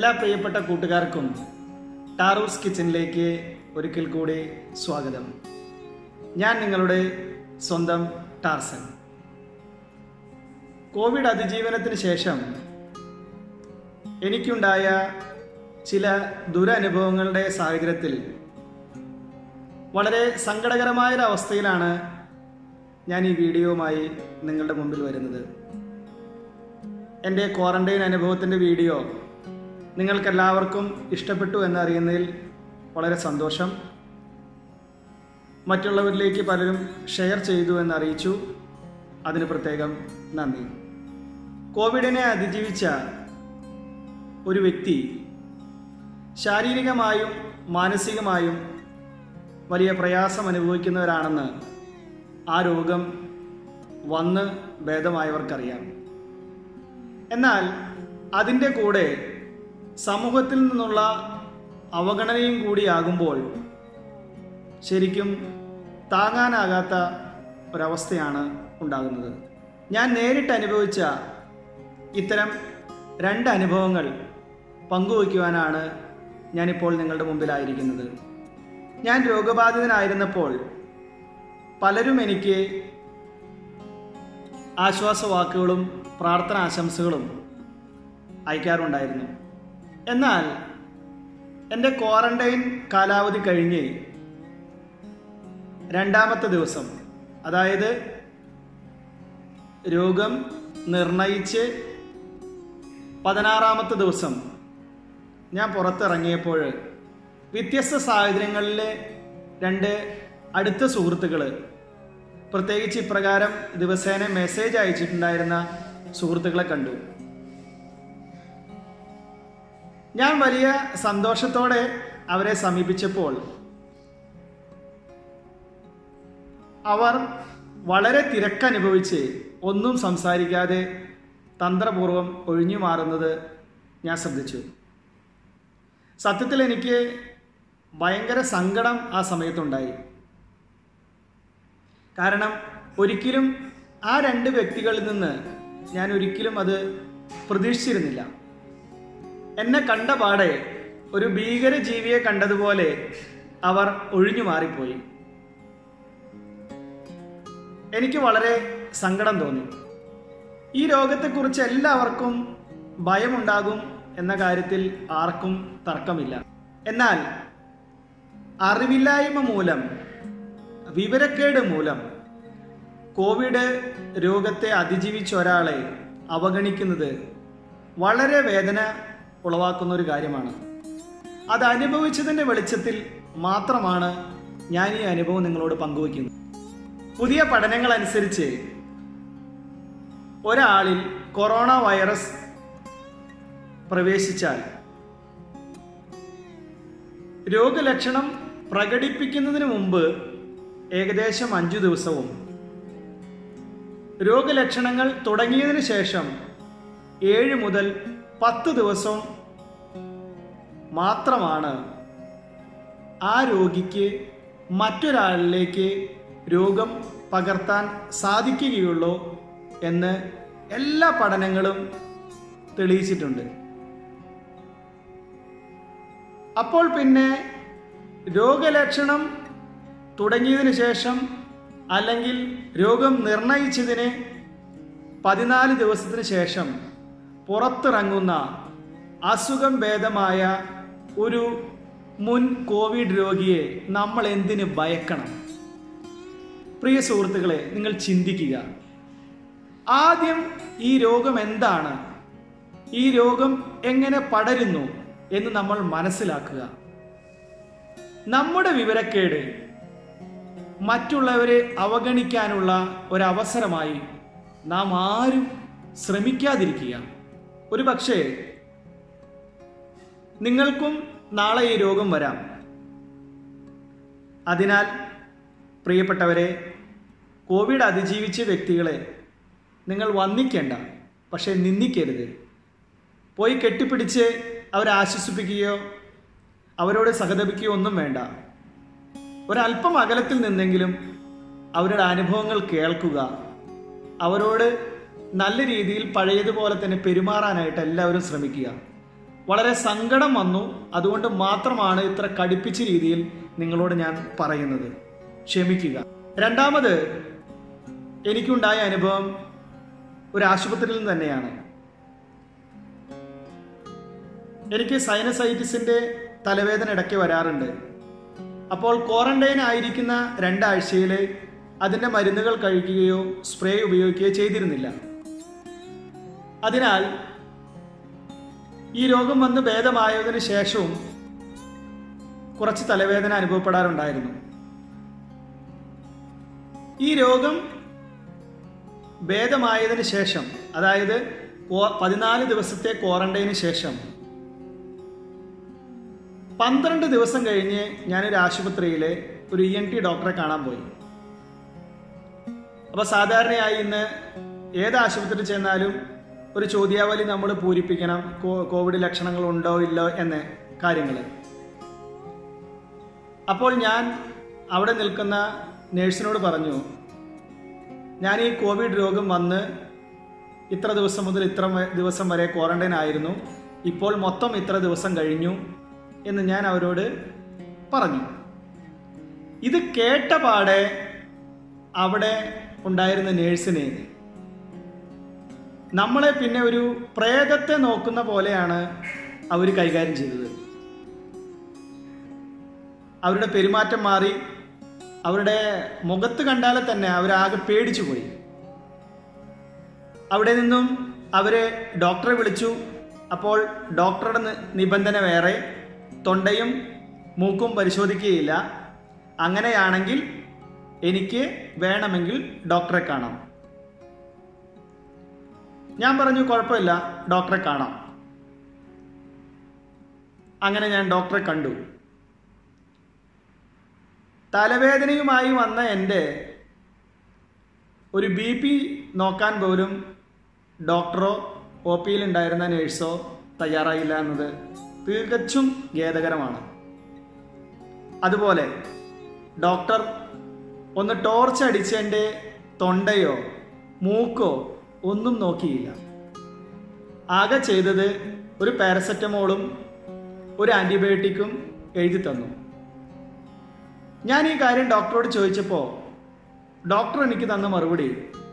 എല്ലാ പ്രിയപ്പെട്ട കൂട്ടുകാർക്കും ടാറൂസ് കിച്ചണിലേക്ക് ഒരിക്കൽ കൂടി സ്വാഗതം ഞാൻ നിങ്ങളുടെ സ്വന്തം ടാർസൻ കോവിഡ് അതിജീവനത്തിന് ശേഷം എനിക്കുണ്ടായ ചില ദുരനുഭവങ്ങളുടെ സാഹചര്യത്തിൽ വളരെ സങ്കടകരമായൊരവസ്ഥയിലാണ് ഞാൻ ഈ വീഡിയോവുമായി നിങ്ങളുടെ മുമ്പിൽ വരുന്നത് എൻ്റെ ക്വാറന്റൈൻ അനുഭവത്തിൻ്റെ വീഡിയോ നിങ്ങൾക്കെല്ലാവർക്കും ഇഷ്ടപ്പെട്ടു എന്നറിയുന്നതിൽ വളരെ സന്തോഷം മറ്റുള്ളവരിലേക്ക് പലരും ഷെയർ ചെയ്തു എന്നറിയിച്ചു അതിന് പ്രത്യേകം നന്ദി കോവിഡിനെ അതിജീവിച്ച ഒരു വ്യക്തി ശാരീരികമായും മാനസികമായും വലിയ പ്രയാസം അനുഭവിക്കുന്നവരാണെന്ന് ആ രോഗം വന്ന് ഭേദമായവർക്കറിയാം എന്നാൽ അതിൻ്റെ കൂടെ സമൂഹത്തിൽ നിന്നുള്ള അവഗണനയും കൂടിയാകുമ്പോൾ ശരിക്കും താങ്ങാനാകാത്ത ഒരവസ്ഥയാണ് ഉണ്ടാകുന്നത് ഞാൻ നേരിട്ട് അനുഭവിച്ച ഇത്തരം രണ്ട് അനുഭവങ്ങൾ പങ്കുവയ്ക്കുവാനാണ് ഞാനിപ്പോൾ നിങ്ങളുടെ മുമ്പിലായിരിക്കുന്നത് ഞാൻ രോഗബാധിതനായിരുന്നപ്പോൾ പലരും എനിക്ക് ആശ്വാസവാക്കുകളും പ്രാർത്ഥന ആശംസകളും അയക്കാറുണ്ടായിരുന്നു എന്നാൽ എൻ്റെ ക്വാറന്റൈൻ കാലാവധി കഴിഞ്ഞ് രണ്ടാമത്തെ ദിവസം അതായത് രോഗം നിർണയിച്ച് പതിനാറാമത്തെ ദിവസം ഞാൻ പുറത്തിറങ്ങിയപ്പോൾ വ്യത്യസ്ത സാഹചര്യങ്ങളിലെ രണ്ട് അടുത്ത സുഹൃത്തുക്കൾ പ്രത്യേകിച്ച് ഇപ്രകാരം ദിവസേന മെസ്സേജ് അയച്ചിട്ടുണ്ടായിരുന്ന സുഹൃത്തുക്കളെ കണ്ടു ഞാൻ വലിയ സന്തോഷത്തോടെ അവരെ സമീപിച്ചപ്പോൾ അവർ വളരെ തിരക്കനുഭവിച്ച് ഒന്നും സംസാരിക്കാതെ തന്ത്രപൂർവം ഒഴിഞ്ഞു മാറുന്നത് ഞാൻ ശ്രദ്ധിച്ചു സത്യത്തിൽ എനിക്ക് ഭയങ്കര സങ്കടം ആ സമയത്തുണ്ടായി കാരണം ഒരിക്കലും ആ രണ്ട് വ്യക്തികളിൽ നിന്ന് ഞാൻ ഒരിക്കലും അത് പ്രതീക്ഷിച്ചിരുന്നില്ല എന്നെ കണ്ട പാടെ ഒരു ഭീകര ജീവിയെ കണ്ടതുപോലെ അവർ ഒഴിഞ്ഞു മാറിപ്പോയി എനിക്ക് വളരെ സങ്കടം തോന്നി ഈ രോഗത്തെക്കുറിച്ച് എല്ലാവർക്കും ഭയമുണ്ടാകും എന്ന കാര്യത്തിൽ ആർക്കും തർക്കമില്ല എന്നാൽ അറിവില്ലായ്മ മൂലം വിവരക്കേട് മൂലം കോവിഡ് രോഗത്തെ അതിജീവിച്ച ഒരാളെ അവഗണിക്കുന്നത് വളരെ വേദന ഉളവാക്കുന്ന ഒരു കാര്യമാണ് അത് അനുഭവിച്ചതിൻ്റെ വെളിച്ചത്തിൽ മാത്രമാണ് ഞാൻ ഈ അനുഭവം നിങ്ങളോട് പങ്കുവയ്ക്കുന്നത് പുതിയ പഠനങ്ങൾ അനുസരിച്ച് ഒരാളിൽ കൊറോണ വൈറസ് പ്രവേശിച്ചാൽ രോഗലക്ഷണം പ്രകടിപ്പിക്കുന്നതിന് മുമ്പ് ഏകദേശം അഞ്ചു ദിവസവും രോഗലക്ഷണങ്ങൾ തുടങ്ങിയതിനു ശേഷം ഏഴ് മുതൽ പത്ത് ദിവസം മാത്രമാണ് ആ രോഗിക്ക് മറ്റൊരാളിലേക്ക് രോഗം പകർത്താൻ സാധിക്കുകയുള്ളൂ എന്ന് എല്ലാ പഠനങ്ങളും തെളിയിച്ചിട്ടുണ്ട് അപ്പോൾ പിന്നെ രോഗലക്ഷണം തുടങ്ങിയതിനു ശേഷം അല്ലെങ്കിൽ രോഗം നിർണയിച്ചതിന് പതിനാല് ദിവസത്തിന് ശേഷം പുറത്തിറങ്ങുന്ന അസുഖം ഭേദമായ ഒരു മുൻ കോവിഡ് രോഗിയെ നമ്മൾ എന്തിന് ഭയക്കണം പ്രിയ സുഹൃത്തുക്കളെ നിങ്ങൾ ചിന്തിക്കുക ആദ്യം ഈ രോഗം എന്താണ് ഈ രോഗം എങ്ങനെ പടരുന്നു എന്ന് നമ്മൾ മനസ്സിലാക്കുക നമ്മുടെ വിവരക്കേട് മറ്റുള്ളവരെ അവഗണിക്കാനുള്ള ഒരവസരമായി നാം ആരും ശ്രമിക്കാതിരിക്കുക ഒരു പക്ഷേ നിങ്ങൾക്കും നാളെ ഈ രോഗം വരാം അതിനാൽ പ്രിയപ്പെട്ടവരെ കോവിഡ് അതിജീവിച്ച വ്യക്തികളെ നിങ്ങൾ വന്നിക്കേണ്ട പക്ഷേ നിന്ദിക്കരുത് പോയി കെട്ടിപ്പിടിച്ച് അവരെ ആശ്വസിപ്പിക്കുകയോ അവരോട് സഹതപിക്കുകയോ ഒന്നും വേണ്ട ഒരല്പം അകലത്തിൽ നിന്നെങ്കിലും അവരുടെ അനുഭവങ്ങൾ കേൾക്കുക അവരോട് നല്ല രീതിയിൽ പഴയതുപോലെ തന്നെ പെരുമാറാനായിട്ട് എല്ലാവരും ശ്രമിക്കുക വളരെ സങ്കടം വന്നു അതുകൊണ്ട് മാത്രമാണ് ഇത്ര കടുപ്പിച്ച രീതിയിൽ നിങ്ങളോട് ഞാൻ പറയുന്നത് ക്ഷമിക്കുക രണ്ടാമത് എനിക്കുണ്ടായ അനുഭവം ഒരു ആശുപത്രിയിൽ നിന്ന് തന്നെയാണ് എനിക്ക് സൈനസൈറ്റിസിന്റെ തലവേദന ഇടയ്ക്ക് വരാറുണ്ട് അപ്പോൾ ക്വാറന്റൈൻ ആയിരിക്കുന്ന രണ്ടാഴ്ചയിൽ അതിൻ്റെ മരുന്നുകൾ കഴിക്കുകയോ സ്പ്രേ ഉപയോഗിക്കുകയോ ചെയ്തിരുന്നില്ല അതിനാൽ ഈ രോഗം വന്ന് ഭേദമായതിനു ശേഷവും കുറച്ച് തലവേദന അനുഭവപ്പെടാറുണ്ടായിരുന്നു ഈ രോഗം ഭേദമായതിനു ശേഷം അതായത് ക്വാ- പതിനാല് ദിവസത്തെ ക്വാറന്റൈന് ശേഷം പന്ത്രണ്ട് ദിവസം കഴിഞ്ഞ് ഞാനൊരു ആശുപത്രിയിലെ ഒരു ഇ എൻ ടി ഡോക്ടറെ കാണാൻ പോയി അപ്പോൾ സാധാരണയായി ഇന്ന് ഏത് ആശുപത്രിയിൽ ചെന്നാലും ഒരു ചോദ്യാവലി നമ്മൾ പൂരിപ്പിക്കണം കോ- കോവിഡ് ലക്ഷണങ്ങൾ ഉണ്ടോ ഇല്ലോ എന്ന കാര്യങ്ങൾ അപ്പോൾ ഞാൻ അവിടെ നിൽക്കുന്ന നേഴ്സിനോട് പറഞ്ഞു ഞാൻ ഈ കോവിഡ് രോഗം വന്ന് ഇത്ര ദിവസം മുതൽ ഇത്ര വ- ദിവസം വരെ ക്വാറന്റൈൻ ആയിരുന്നു ഇപ്പോൾ മൊത്തം ഇത്ര ദിവസം കഴിഞ്ഞു എന്ന് ഞാൻ അവരോട് പറഞ്ഞു ഇത് കേട്ട പാടെ അവിടെ ഉണ്ടായിരുന്ന നേഴ്സിന് നമ്മളെ പിന്നെ ഒരു പ്രേതത്തെ നോക്കുന്ന പോലെയാണ് അവർ കൈകാര്യം ചെയ്തത് അവരുടെ പെരുമാറ്റം മാറി അവരുടെ മുഖത്ത് കണ്ടാലെ തന്നെ അവരാകെ പേടിച്ചു പോയി അവിടെ നിന്നും അവരെ ഡോക്ടറെ വിളിച്ചു അപ്പോൾ ഡോക്ടറുടെ നി- നിബന്ധന വേറെ തൊണ്ടയും മൂക്കും പരിശോധിക്കുകയില്ല അങ്ങനെയാണെങ്കിൽ എനിക്ക് വേണമെങ്കിൽ ഡോക്ടറെ കാണാം ഞാൻ പറഞ്ഞു കുഴപ്പമില്ല ഡോക്ടറെ കാണാം അങ്ങനെ ഞാൻ ഡോക്ടറെ കണ്ടു തലവേദനയുമായി വന്ന എൻ്റെ ഒരു ബി പി നോക്കാൻ പോലും ഡോക്ടറോ ഒ പിയിൽ ഉണ്ടായിരുന്ന നേഴ്സോ തയ്യാറായില്ല എന്നത് തികച്ചും ഖേദകരമാണ് അതുപോലെ ഡോക്ടർ ഒന്ന് ടോർച്ച് അടിച്ച് എൻ്റെ തൊണ്ടയോ മൂക്കോ ഒന്നും നോക്കിയില്ല ആകെ ചെയ്തത് ഒരു പാരസെറ്റമോളും ഒരു ആൻറ്റിബയോട്ടിക്കും എഴുതി തന്നു ഞാൻ ഈ കാര്യം ഡോക്ടറോട് ചോദിച്ചപ്പോൾ ഡോക്ടർ എനിക്ക് തന്ന മറുപടി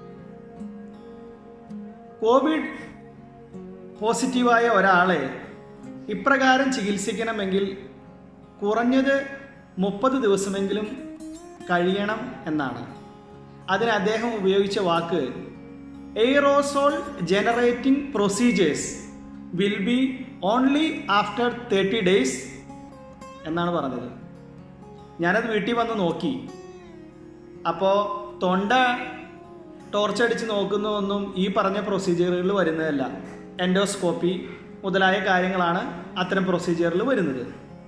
കോവിഡ് പോസിറ്റീവായ ഒരാളെ ഇപ്രകാരം ചികിത്സിക്കണമെങ്കിൽ കുറഞ്ഞത് മുപ്പത് ദിവസമെങ്കിലും കഴിയണം എന്നാണ് അതിന് അദ്ദേഹം ഉപയോഗിച്ച വാക്ക് aerosol generating procedures will be only after thirty days എന്നാണ് പറഞ്ഞത് ഞാനത് വീട്ടിൽ വന്ന് നോക്കി അപ്പോൾ തൊണ്ട ടോർച്ചടിച്ച് നോക്കുന്നതൊന്നും ഈ പറഞ്ഞ പ്രൊസീജിയറുകളിൽ വരുന്നതല്ല എൻഡോസ്കോപ്പി മുതലായ കാര്യങ്ങളാണ് അത്തരം പ്രൊസീജിയറിൽ വരുന്നത്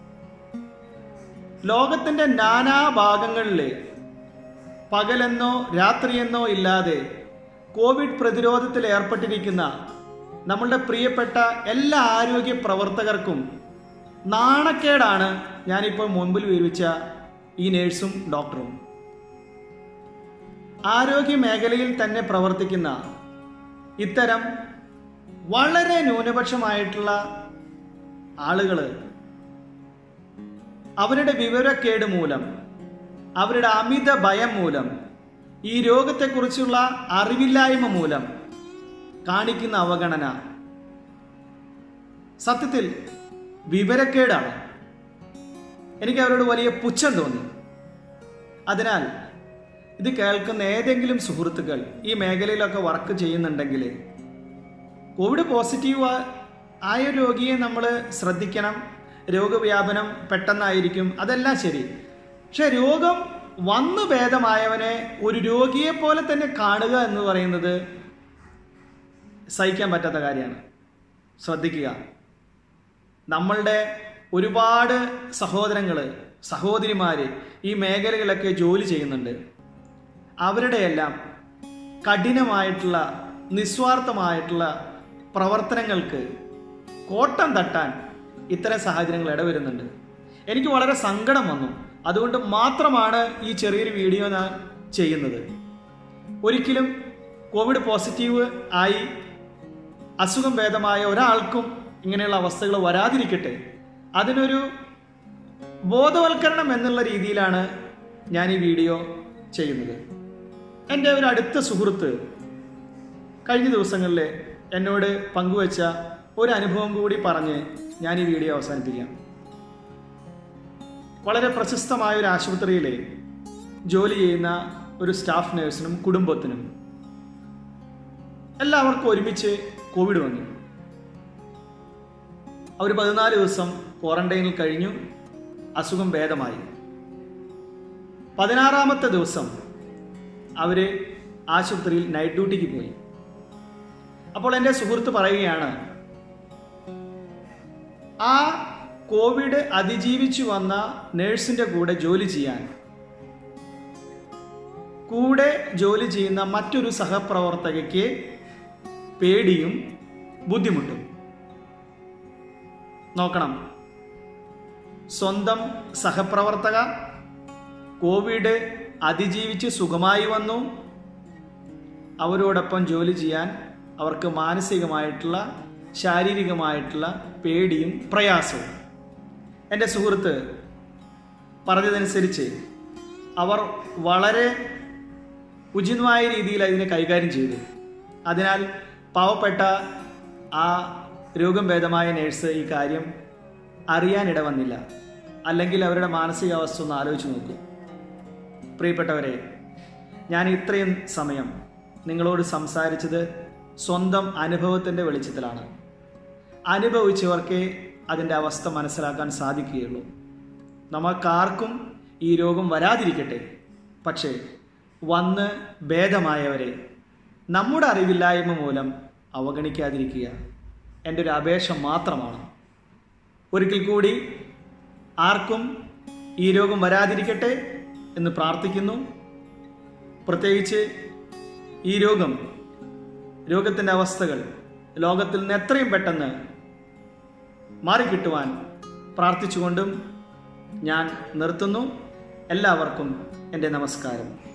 ലോകത്തിൻ്റെ നാനാ ഭാഗങ്ങളിൽ പകലെന്നോ രാത്രിയെന്നോ ഇല്ലാതെ കോവിഡ് പ്രതിരോധത്തിൽ ഏർപ്പെട്ടിരിക്കുന്ന നമ്മളുടെ പ്രിയപ്പെട്ട എല്ലാ ആരോഗ്യ പ്രവർത്തകർക്കും നാണക്കേടാണ് ഞാനിപ്പോൾ മുൻപിൽ വിവരിച്ച ഈ നേഴ്സും ഡോക്ടറും ആരോഗ്യ മേഖലയിൽ തന്നെ പ്രവർത്തിക്കുന്ന ഇത്തരം വളരെ ന്യൂനപക്ഷമായിട്ടുള്ള ആളുകൾ അവരുടെ വിവരക്കേട് മൂലം അവരുടെ അമിത ഭയം മൂലം ഈ രോഗത്തെക്കുറിച്ചുള്ള അറിവില്ലായ്മ മൂലം കാണിക്കുന്ന അവഗണന സത്യത്തിൽ വിവരക്കേടാണ് എനിക്ക് അവരോട് വലിയ പുച്ഛം തോന്നി അതിനാൽ ഇത് കേൾക്കുന്ന ഏതെങ്കിലും സുഹൃത്തുക്കൾ ഈ മേഖലയിലൊക്കെ വർക്ക് ചെയ്യുന്നുണ്ടെങ്കിൽ കോവിഡ് പോസിറ്റീവ് ആയ രോഗിയെ നമ്മൾ ശ്രദ്ധിക്കണം രോഗവ്യാപനം പെട്ടെന്നായിരിക്കും അതെല്ലാം ശരി പക്ഷെ രോഗം വന്നു ഭേദമായവനെ ഒരു രോഗിയെ പോലെ തന്നെ കാണുക എന്ന് പറയുന്നത് സഹിക്കാൻ പറ്റാത്ത കാര്യമാണ് ശ്രദ്ധിക്കുക നമ്മളുടെ ഒരുപാട് സഹോദരങ്ങൾ സഹോദരിമാർ ഈ മേഖലകളിലൊക്കെ ജോലി ചെയ്യുന്നുണ്ട് അവരുടെയെല്ലാം കഠിനമായിട്ടുള്ള നിസ്വാർത്ഥമായിട്ടുള്ള പ്രവർത്തനങ്ങൾക്ക് കോട്ടം തട്ടാൻ ഇത്തരം സാഹചര്യങ്ങൾ ഇടവരുന്നുണ്ട് എനിക്ക് വളരെ സങ്കടം വന്നു അതുകൊണ്ട് മാത്രമാണ് ഈ ചെറിയൊരു വീഡിയോ ഞാൻ ചെയ്യുന്നത് ഒരിക്കലും കോവിഡ് പോസിറ്റീവ് ആയി അസുഖം ഭേദമായ ഒരാൾക്കും ഇങ്ങനെയുള്ള അവസ്ഥകൾ വരാതിരിക്കട്ടെ അതിനൊരു ബോധവൽക്കരണം എന്നുള്ള രീതിയിലാണ് ഞാൻ ഈ വീഡിയോ ചെയ്യുന്നത് എൻ്റെ ഒരു അടുത്ത സുഹൃത്ത് കഴിഞ്ഞ ദിവസങ്ങളിൽ എന്നോട് പങ്കുവച്ച ഒരു അനുഭവം കൂടി പറഞ്ഞ് ഞാൻ ഈ വീഡിയോ അവസാനിപ്പിക്കാം വളരെ പ്രശസ്തമായ ഒരു ആശുപത്രിയിലെ ജോലി ചെയ്യുന്ന ഒരു സ്റ്റാഫ് നേഴ്സിനും കുടുംബത്തിനും എല്ലാവർക്കും ഒരുമിച്ച് കോവിഡ് വന്നു അവർ പതിനാല് ദിവസം ക്വാറന്റൈനിൽ കഴിഞ്ഞു അസുഖം ഭേദമായി പതിനാറാമത്തെ ദിവസം അവര് ആശുപത്രിയിൽ നൈറ്റ് ഡ്യൂട്ടിക്ക് പോയി അപ്പോൾ എൻ്റെ സുഹൃത്ത് പറയുകയാണ് ആ കോവിഡ് അതിജീവിച്ചു വന്ന നേഴ്സിന്റെ കൂടെ ജോലി ചെയ്യാൻ കൂടെ ജോലി ചെയ്യുന്ന മറ്റൊരു സഹപ്രവർത്തകയ്ക്ക് പേടിയും ബുദ്ധിമുട്ടും നോക്കണം സ്വന്തം സഹപ്രവർത്തക കോവിഡ് അതിജീവിച്ച് സുഖമായി വന്നു അവരോടൊപ്പം ജോലി ചെയ്യാൻ അവർക്ക് മാനസികമായിട്ടുള്ള ശാരീരികമായിട്ടുള്ള പേടിയും പ്രയാസവും എൻ്റെ സുഹൃത്ത് പറഞ്ഞതനുസരിച്ച് അവർ വളരെ ഉചിതമായ രീതിയിൽ അതിനെ കൈകാര്യം ചെയ്തു അതിനാൽ പാവപ്പെട്ട ആ രോഗം ഭേദമായ നേഴ്സ് ഈ കാര്യം അറിയാനിട വന്നില്ല അല്ലെങ്കിൽ അവരുടെ മാനസികാവസ്ഥ ഒന്ന് ആലോചിച്ച് നോക്കൂ പ്രിയപ്പെട്ടവരെ ഞാൻ ഇത്രയും സമയം നിങ്ങളോട് സംസാരിച്ചത് സ്വന്തം അനുഭവത്തിൻ്റെ വെളിച്ചത്തിലാണ് അനുഭവിച്ചവർക്കേ അതിൻ്റെ അവസ്ഥ മനസ്സിലാക്കാൻ സാധിക്കുകയുള്ളൂ നമുക്കാർക്കും ഈ രോഗം വരാതിരിക്കട്ടെ പക്ഷേ വന്ന് ഭേദമായവരെ നമ്മുടെ അറിവില്ലായ്മ മൂലം അവഗണിക്കാതിരിക്കുക എൻ്റെ ഒരു അപേക്ഷ മാത്രമാണ് ഒരിക്കൽ കൂടി ആർക്കും ഈ രോഗം വരാതിരിക്കട്ടെ എന്ന് പ്രാർത്ഥിക്കുന്നു പ്രത്യേകിച്ച് ഈ രോഗം രോഗത്തിൻ്റെ അവസ്ഥകൾ ലോകത്തിൽ നിന്ന് എത്രയും പെട്ടെന്ന് മാറിക്കിട്ടുവാൻ പ്രാർത്ഥിച്ചുകൊണ്ടും ഞാൻ നിർത്തുന്നു എല്ലാവർക്കും എൻ്റെ നമസ്കാരം